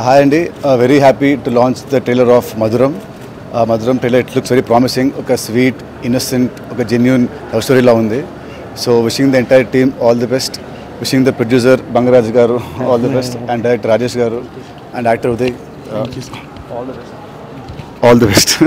hi అండి very happy to launch the trailer of Madhuram Madhuram trailer it looks very promising ఒక sweet innocent ఒక genuine love స్టోరీలా ఉంది so wishing the entire team all the best wishing the producer Bangaraj garu all the best and director Rajesh garu and actor Uday all the best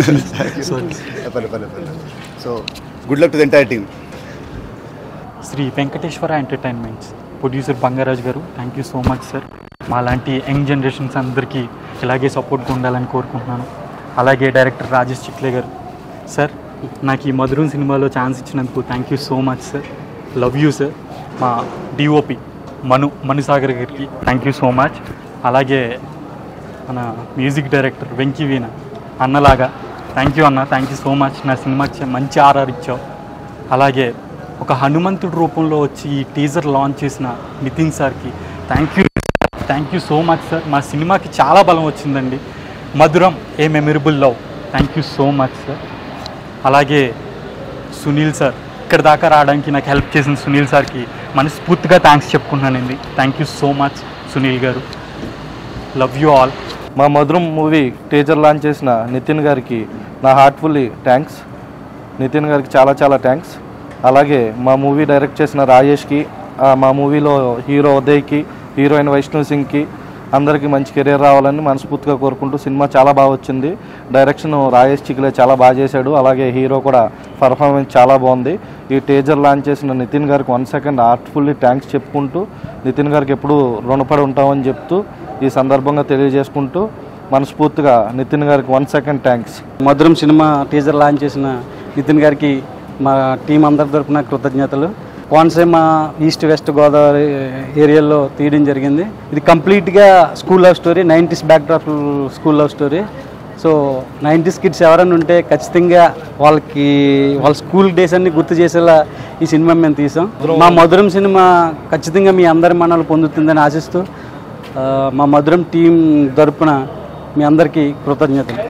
so good luck to the entire team Sri Venkateswara entertainments producer Bangaraj garu thank you so much sir మా లాంటి young generations అందరికీ ఇలాగే సపోర్ట్గా ఉండాలని కోరుకుంటున్నాను అలాగే director Rajesh చిక్లే గారు sir నాకు ఈ మధురం సినిమాలో ఛాన్స్ ఇచ్చినందుకు thank you so much sir love you sir మా డిఓపి మను మనుసాగర్ గారికి థ్యాంక్ యూ సో మచ్ అలాగే మన మ్యూజిక్ డైరెక్టర్ వెంకీ వీణ అన్నలాగా థ్యాంక్ యూ అన్న థ్యాంక్ యూ సో మచ్ నా సినిమాకి మంచి ఆర్ఆర్ ఇచ్చావు అలాగే ఒక హనుమంతుడి రూపంలో వచ్చి ఈ టీజర్ లాంచ్ చేసిన నితిన్ సార్కి thank you thank you so much sir మా సినిమాకి చాలా బలం వచ్చిందండి Madhuram a memorable love thank you so much sir అలాగే సునీల్ సార్ ఇక్కడ దాకా రావడానికి నాకు హెల్ప్ చేసిన సునీల్ సార్కి మనస్ఫూర్తిగా థ్యాంక్స్ చెప్పుకుంటున్నానండి thank you so much Sunil garu love you all మా మధురం మూవీ టీజర్ లాంచ్ చేసిన నితిన్ గారికి నా హార్ట్ఫుల్లీ థ్యాంక్స్ నితిన్ గారికి చాలా చాలా థ్యాంక్స్ అలాగే మా మూవీ డైరెక్ట్ చేసిన రాజేష్కి ఆ, మా మూవీలో హీరో ఉదయ్కి హీరోయిన్ వైష్ణవ్ సింగ్కి అందరికీ మంచి కెరీర్ రావాలని మనస్ఫూర్తిగా కోరుకుంటూ సినిమా చాలా బాగా వచ్చింది డైరెక్షన్ రాజేష్ చిక్లే చాలా బాగా చేశాడు అలాగే హీరో కూడా పర్ఫార్మెన్స్ చాలా బాగుంది ఈ టీజర్ లాంచ్ చేసిన నితిన్ గారికి వన్ సెకండ్ హార్ట్ఫుల్లీ థ్యాంక్స్ చెప్పుకుంటూ నితిన్ గారికి ఎప్పుడూ రుణపడి ఉంటామని చెప్తూ ఈ సందర్భంగా తెలియజేసుకుంటూ మనస్ఫూర్తిగా నితిన్ గారికి వన్ సెకండ్ థ్యాంక్స్ మధురం సినిమా టీజర్ లాంచ్ చేసిన నితిన్ గారికి మా టీం అందరి తరపున కృతజ్ఞతలు కోనసీమ ఈస్ట్ వెస్ట్ గోదావరి ఏరియాలో తీయడం జరిగింది ఇది కంప్లీట్గా school love story nineties backdrop school love story so nineties kids ఎవరైనా ఉంటే ఖచ్చితంగా వాళ్ళకి వాళ్ళ స్కూల్ డేస్ అన్ని గుర్తు చేసేలా ఈ సినిమా మేము తీసాం మా మధురం సినిమా ఖచ్చితంగా మీ అందరి మనాలు పొందుతుందని ఆశిస్తూ ఆ, మా మధురం టీం తరపున మీ అందరికీ కృతజ్ఞతలు